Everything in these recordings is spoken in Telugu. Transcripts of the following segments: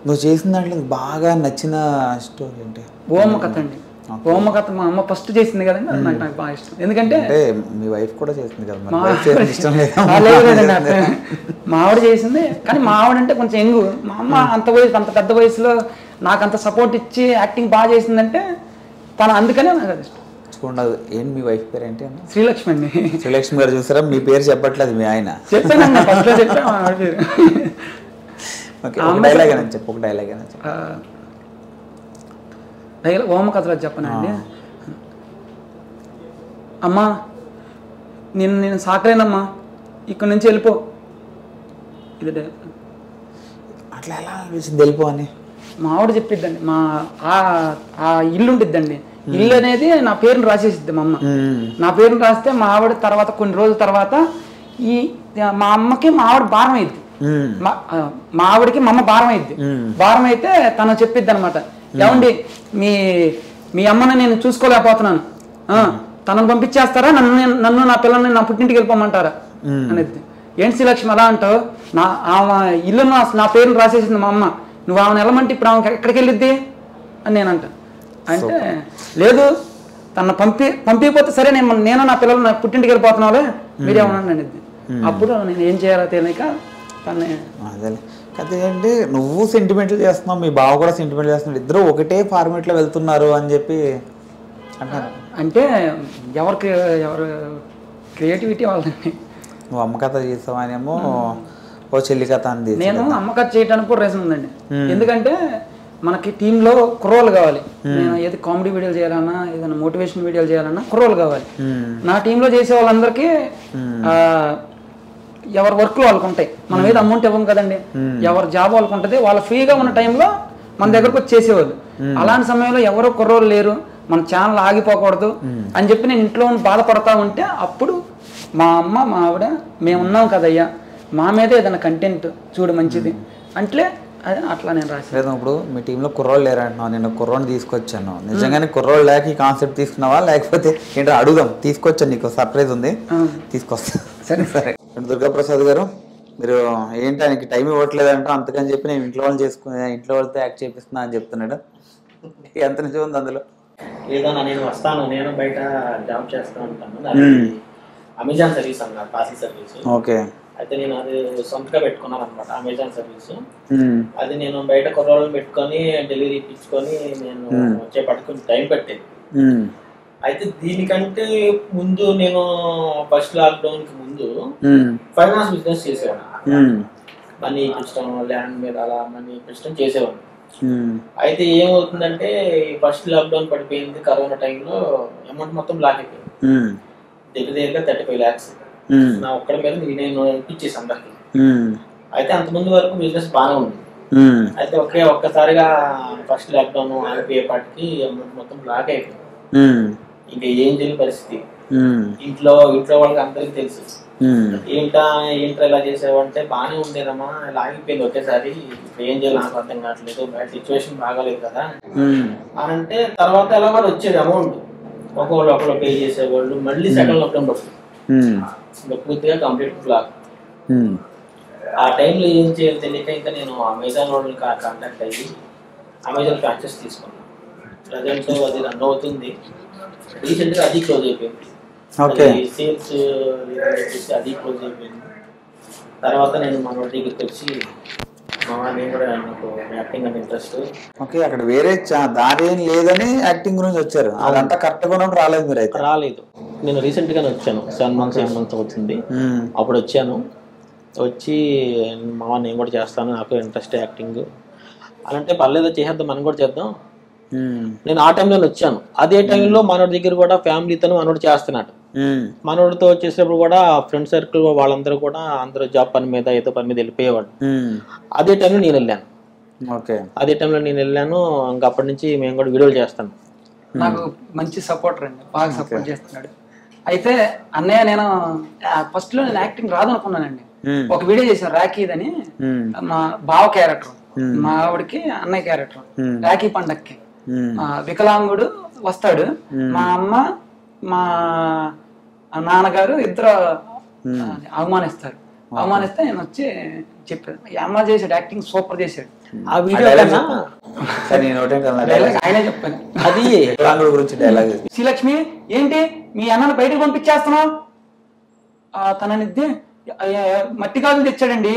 నువ్వు చేసిన దాంట్లో నీకు బాగా నచ్చిన స్టోరీ ఏంటి ఓమ కథ అండి ఓమ కథ మా అమ్మ ఫస్ట్ చేసింది కదండి అది నాకు నాకు బాగా ఇష్టం ఎందుకంటే అంటే మీ వైఫ్ కూడా చేసింది కదా మరి మా వైఫ్ చేసిన ఇష్టం లేదా ఆ, లేదు లేదండి అట్లా. మా ఆవిడ చేసింది కానీ మా ఆవిడ అంటే కొంచెం ఎంగు మా అమ్మ అంత వయసు అంత పెద్ద వయసులో నాకు అంత సపోర్ట్ ఇచ్చి యాక్టింగ్ బాగా చేసిందంటే తను అందుకనే నాకు అది ఇష్టం చూడదు ఏంటి మీ వైఫ్ పేరు ఏంటి అన్న శ్రీలక్ష్మి అండి శ్రీలక్ష్మి గారు చూసారా మీ పేరు చెప్పట్లేదు మీ ఆయన చెప్పానండి ఫస్ట్లో చెప్పాను మా ఆవిడ పేరు ఓకే ఒక డైలాగ్ అని చెప్పు ఒక డైలాగ్ అని చెప్పు ఆ, డైలాగ్ ఓమ కథలో చెప్పనండి అమ్మా నేను నేను సాకలేనమ్మా ఇక్కడ నుంచి వెళ్ళిపో ఇది డైలాగ్ అట్లా ఎలా అనిపించింది వెళ్ళిపో అని మా ఆవిడ చెప్పిద్దండి మా ఆ ఆ ఇల్లు ఉండిద్దండి ఇల్లు అనేది నా పేరుని రాసేసిద్ది మా అమ్మ మ్మ్. నా పేరుని రాస్తే మా ఆవిడ తర్వాత కొన్ని రోజుల తర్వాత ఈ మా అమ్మకి మా ఆవిడ భారం అయింది మ్మ్. మా ఆ, మా ఆవిడకి మా అమ్మ భారం అయింది మ్మ్. భారం అయితే తను చెప్పిద్ది అనమాట ఏమండి మీ మీ అమ్మని నేను చూసుకోలేకపోతున్నాను ఆ, తనను పంపించేస్తారా నన్ను నేను- నన్ను నా పిల్లల్ని నా పుట్టింటికి వెళ్ళిపోమంటారా మ్మ్. అనేది ఏంటి శ్రీలక్ష్మి అలా అంటావు నా ఆమె ఇల్లు నా నా పేరుని రాసేసింది మా అమ్మ నువ్వు ఆమెను వెళ్ళమంటే ఇప్పుడు ఆమె ఎక్కడికి వెళ్ళిద్ది అని నేను అంట అంటే లేదు తన పంపి పంపించకపోతే సరే నేను నేను నా పిల్లలు నా పుట్టింటికి వెళ్ళిపోతున్నావులే మీరేమన్నా అనేది అప్పుడు నేను ఏం చేయాలో తెలియక తన అదేలే కథ ఏంటి నువ్వు సెంటిమెంట్లు చేస్తున్నావు మీ బావ కూడా సెంటిమెంట్ చేస్తున్నాడు ఇద్దరు ఒకటే ఫార్మేట్ లో వెళ్తున్నారు అని చెప్పి అంటారు అంటే ఎవరికి ఎవరు క్రియేటివిటీ వాళ్ళని నువ్వు అమ్మ కథ చేస్తావనేమో ఓ చెల్లి కథ అంది నేను అమ్మకం చేయడానికి కూడా రీజన్ ఉందండి ఎందుకంటే మనకి టీంలో కుర్రోలు కావాలి నేను ఏది కామెడీ వీడియోలు చేయాలన్నా ఏదైనా మోటివేషన్ వీడియోలు చేయాలన్నా కుర్రోలు కావాలి నా టీంలో చేసే వాళ్ళందరికీ ఆ, ఎవరి వర్క్లు వాళ్ళకు ఉంటాయి మనం ఏదో అమౌంట్ ఇవ్వం కదండి ఎవరి జాబ్ వాళ్ళకు ఉంటుంది వాళ్ళు ఫ్రీగా ఉన్న టైంలో మన దగ్గరకు వచ్చి చేసేవాళ్ళు అలాంటి సమయంలో ఎవరు కుర్రోలు లేరు మన ఛానల్ ఆగిపోకూడదు అని చెప్పి నేను ఇంట్లో ఉండి బాధపడతా ఉంటే అప్పుడు మా అమ్మ మా ఆవిడ మేము ఉన్నాం కదయ్యా మా మీద ఏదైనా కంటెంట్ చూడు మంచిది అంటే అదే అట్లా నేను రాశాను లేదు ఇప్పుడు మీ టీంలో కుర్రోళ్ళు లేరంటున్నావు నేను కుర్రోని తీసుకొచ్చాను నిజంగానే కుర్రోళ్ళు లేక ఈ కాన్సెప్ట్ తీసుకున్నావా లేకపోతే ఏంటో అడుగుదాం తీసుకొచ్చాను నీకు సర్ప్రైజ్ ఉంది తీసుకొస్తా సరే సరే దుర్గాప్రసాద్ గారు మీరు ఏంటి ఆయనకి టైం ఇవ్వట్లేదంట అందుకని చెప్పి నేను ఇంట్లో వాళ్ళు చేసుకుని ఇంట్లో వాళ్ళతో యాక్ట్ చేపిస్తున్నా అని చెప్తున్నాడు ఎంత నిజం ఉంది అందులో ఏదన్నా నేను వస్తాను నేను బయట జాబ్ చేస్తూ ఉంటాను అది అమెజాన్ సర్వీస్ అన్నారు పార్సల్ సర్వీస్ ఓకే అయితే నేను అది సొంతగా పెట్టుకున్నాను అనమాట అమెజాన్ సర్వీస్ అది నేను బయట కుర్రోళ్ళని పెట్టుకొని డెలివరీ ఇప్పించుకొని నేను వచ్చేపట్టుకుని టైం పెట్టేది అయితే దీనికంటే ముందు నేను ఫస్ట్ లాక్డౌన్ కి ముందు ఫైనాన్స్ బిజినెస్ చేసేవాడిని మనీ ఇప్పించడం ల్యాండ్ మీద అలా మనీ ఇప్పించడం చేసేవాడిని అయితే ఏమవుతుందంటే ఫస్ట్ లాక్డౌన్ పడిపోయింది కరోనా టైంలో అమౌంట్ మొత్తం బ్లాక్ అయిపోయింది దగ్గర దగ్గర థర్టీ ఫైవ్ ల్యాక్స్ నా ఒక్కడి మీద నేను ఇప్పించేసి అందరికి అయితే అంతకుముందు వరకు బిజినెస్ బాగానే ఉంది అయితే ఒకే ఒక్కసారిగా ఫస్ట్ లాక్డౌన్ ఆగిపోయేపాటికి అమౌంట్ మొత్తం బ్లాక్ అయిపోయింది ఇంకా ఏం తెలియని పరిస్థితి ఇంట్లో ఇంట్లో వాళ్ళకి అందరికి తెలుసు ఏంటా ఏంట్రా ఇలా చేసావంటే బాగానే ఉండేదమ్మా ఇలా ఆగిపోయింది ఒకేసారి ఇప్పుడు ఏం చేయాలి నాకు అర్థం కావట్లేదు బయట సిచ్యువేషన్ బాగాలేదు కదా అని అంటే తర్వాత ఎలా కూడా వచ్చేది అమౌంట్ ఒక్కొక్కరు ఒకళ్ళు పే చేసేవాళ్ళు మళ్ళీ సెకండ్ లాక్డౌన్ పడుతుంది ఇంకా పూర్తిగా కంప్లీట్ బ్లాక్ ఆ టైంలో ఏం చేయాలి తెలియక ఇంకా నేను అమెజాన్ వాళ్ళని కాంటాక్ట్ అయ్యి అమెజాన్ ఫ్రాంచైజ్ తీసుకున్నాను ప్రజెంట్ అది రన్ అవుతుంది రీసెంట్గా అది క్లోజ్ అయిపోయింది ఓకే సేల్స్ చెప్పేసి అది క్లోజ్ అయిపోయింది తర్వాత నేను మన దగ్గరికి వచ్చి మా నేను కూడా నాకు యాక్టింగ్ అంటే ఇంట్రెస్ట్ ఓకే అక్కడ వేరే చా- దారి ఏం లేదని యాక్టింగ్ గురించి వచ్చారు అదంతా కరెక్ట్ గా ఉన్నప్పుడు రాలేదు మీరు అయితే రాలేదు నేను రీసెంట్ గానే వచ్చాను సెవెన్ మంత్స్ ఎయిట్ మంత్స్ అవుతుంది మ్మ్. అప్పుడు వచ్చాను వచ్చి మా నేను కూడా చేస్తాను నాకు ఇంట్రెస్ట్ యాక్టింగ్ అనంటే పర్లేదు చేసేద్దాం మనం కూడా చేద్దాం మ్మ్. నేను ఆ టైంలో వచ్చాను అదే టైంలో మనోడి దగ్గర కూడా ఫ్యామిలీతో మనోడు చేస్తున్నాడు మ్మ్. మనోడితో వచ్చేసినప్పుడు కూడా ఫ్రెండ్ సర్కిల్ వాళ్ళందరూ కూడా అందరూ జాబ్ పని మీద ఏదో పని మీద వెళ్ళిపోయేవాడు మ్మ్. అదే టైంలో నేను వెళ్ళాను ఓకే అదే టైంలో నేను వెళ్ళాను ఇంకా అప్పటి నుంచి మేము కూడా వీడియోలు చేస్తాను నాకు మంచి సపోర్టర్ అండి బాగా సపోర్ట్ చేస్తున్నాడు అయితే అన్నయ్య నేను ఫస్ట్ లో నేను యాక్టింగ్ రాదు అనుకున్నానండి మ్మ్. ఒక వీడియో చేశాను రాఖీదని మ్మ్. మా బావ క్యారెక్టర్ మా ఆవిడకి అన్నయ్య క్యారెక్టర్ మ్మ్. రాఖీ పండక్కి మ్మ్. ఆ, వికలాంగుడు వస్తాడు మా అమ్మ మా నాన్నగారు ఇద్దరు ఆ, అవమానిస్తారు అవమానిస్తే నేను వచ్చి చెప్పాను ఈ అమ్మ చేసాడు యాక్టింగ్ సూపర్ చేశాడు ఆ వీడియో డైలాగ్ కన్నా సరే నేను ఒకటే డైలాగ్ ఆయనే చెప్పాను అది వికలాంగుల గురించి డైలాగ్ శ్రీలక్ష్మి ఏంటి మీ అన్నను బయటకు పంపించేస్తున్నావు ఆ, తననిద్ది ఆ, ఆ, మట్టి గాజులు తెచ్చాడండి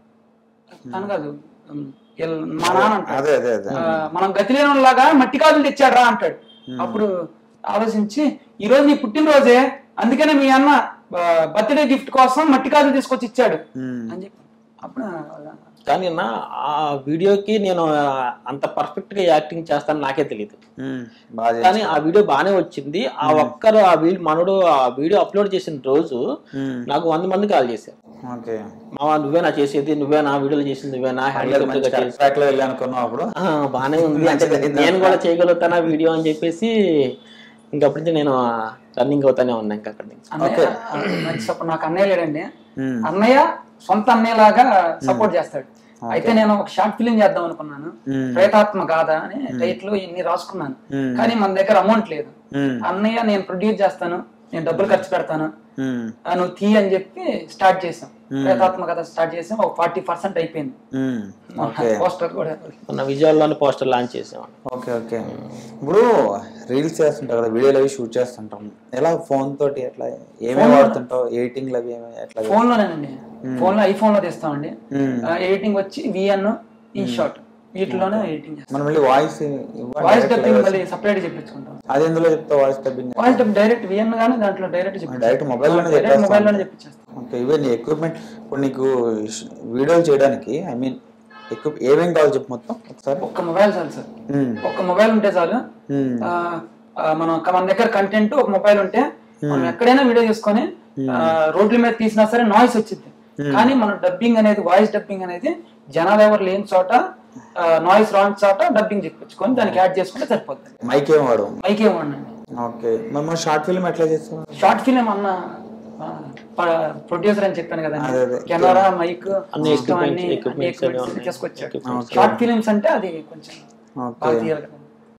తను కాదు ఉమ్, వీళ్ళ- మా నాన్న అంటాడు అదే అదే అదే ఆ, మనం గతి లేనిలాగా మట్టి గాజులు తెచ్చాడు రా అంటాడు అప్పుడు ఆలోచించి ఈ రోజు నీ పుట్టినరోజే అందుకనే మీ అన్న బర్త్డే గిఫ్ట్ కోసం మట్టి గాజులు తీసుకొచ్చి ఇచ్చాడు ఉమ్. అని చెప్పి అప్పుడు కానీ నా ఆ వీడియోకి నేను అంత పర్ఫెక్ట్ గా యాక్టింగ్ చేస్తాను నాకే తెలియదు ఉమ్. బాగా కానీ ఆ వీడియో బాగానే వచ్చింది ఆ ఒక్కరు ఆ వీడియో మనడు ఆ వీడియో అప్లోడ్ చేసిన రోజు ఉమ్. నాకు వంద మంది కాల్ చేశారు ఓకే మావా నువ్వేనా చేసేది నువ్వేనా వీడియోలు చేసింది నువ్వేనా హ్యాండిక్యాప్డ్ గా చేసి ట్రాక్ లో వెళ్ళి అనుకున్నావు అప్పుడు ఆ, బాగానే ఉంది అంటే నేను కూడా చేయగలుగుతానా వీడియో అని చెప్పేసి ఇంకప్పటి నుంచి నేను రన్నింగ్ అవుతానే ఉన్నా ఇంకా అక్కడి నుంచి అన్నయ్య మంచి సపోర్ట్ నాకు అన్నయ్య లేడండి ఉమ్. అన్నయ్య సొంత అన్నయ్య లాగా సపోర్ట్ చేస్తాడు అయితే నేను ఒక షార్ట్ ఫిలిం చేద్దాం అనుకున్నాను ఉమ్. ప్రేతాత్మ గాథ అని టైటిల్ ఇన్ని రాసుకున్నాను ఉమ్. కానీ మన దగ్గర అమౌంట్ లేదు ఉమ్. అన్నయ్య నేను ప్రొడ్యూస్ చేస్తాను నేను డబ్బులు ఖర్చు పెడతాను ఉమ్. ఆ, నువ్వు తీ అని చెప్పి స్టార్ట్ చేసాం ప్రేతాత్మ కథ స్టార్ట్ చేసాం ఒక ఫార్టీ పర్సెంట్ అయిపోయింది ఉమ్. ఓకే పోస్టర్ కూడా మొన్న విజయవాడలోని పోస్టర్ లాంచ్ చేసాం ఓకే ఓకే ఇప్పుడు రీల్స్ చేస్తుంటావు కదా వీడియోలు అవి షూట్ చేస్తుంటాం ఎలా ఫోన్ తోటి ఎట్లా ఏమేమి వాడుతుంటావు ఎడిటింగ్ అవి ఏమి ఎట్లా ఫోన్ లోనేనండి ఫోన్ లో ఐఫోన్ లో తీస్తామండి ఉమ్. ఎడిటింగ్ వచ్చి విఎన్ ఈ షాట్ వీటిలోనే ఎడిటింగ్ చేస్తాం మనం మళ్ళీ వాయిస్ వాయిస్ డబ్బింగ్ మళ్ళీ సపరేట్ చెప్పించుకుంటాం అది ఎందులో చెప్తావు voice dubbing voice dub direct V N గానీ దాంట్లో డైరెక్ట్ డైరెక్ట్ మొబైల్ లోనే డైరెక్ట్ చెప్పేస్తాం మొబైల్ లోనే చెప్పించేస్తాం ఓకే ఇవే నీ ఎక్విప్మెంట్ ఇప్పుడు నీకు వీడియోలు చేయడానికి ఐ మీన్ ఎక్విప్ ఏమేం కావాలి చెప్పు మొత్తం ఒకసారి ఒక్క మొబైల్ చాలు సార్ ఉమ్. ఒక్క మొబైల్ ఉంటే చాలు ఉమ్. ఆ, ఆ, మనం మన దగ్గర కంటెంట్ ఒక మొబైల్ ఉంటే మనం ఎక్కడైనా వీడియో తీసుకొని ఆ, రోడ్ల మీద తీసినా సరే నాయిస్ వచ్చింది కానీ మన డబ్బింగ్ అనేది వాయిస్ డబ్బింగ్ అనేది జనాలు ఎవరు లేని చోట నాయిస్ రాని చోట డబ్బింగ్ చెప్పించుకొని దానికి యాడ్ చేసుకుంటే సరిపోతుంది మైక్ ఏం వాడు మైక్ ఏమండి ఓకే మరి మన షార్ట్ ఫిల్మ్ ఎట్లా చేస్తాం షార్ట్ ఫిలిం అన్న ప్రొడ్యూసర్ అని చెప్పాను కదా అదే, అదే. కెమెరా మైక్ అన్ని సిస్టమ్ equipments- అన్ని equipments అన్ని ఉన్నాయి. తీసుకొచ్చాడు Okay. షార్ట్ ఫిలిమ్స్ అంటే అది కొంచెం ఓకే బాగా తీయాలి కదా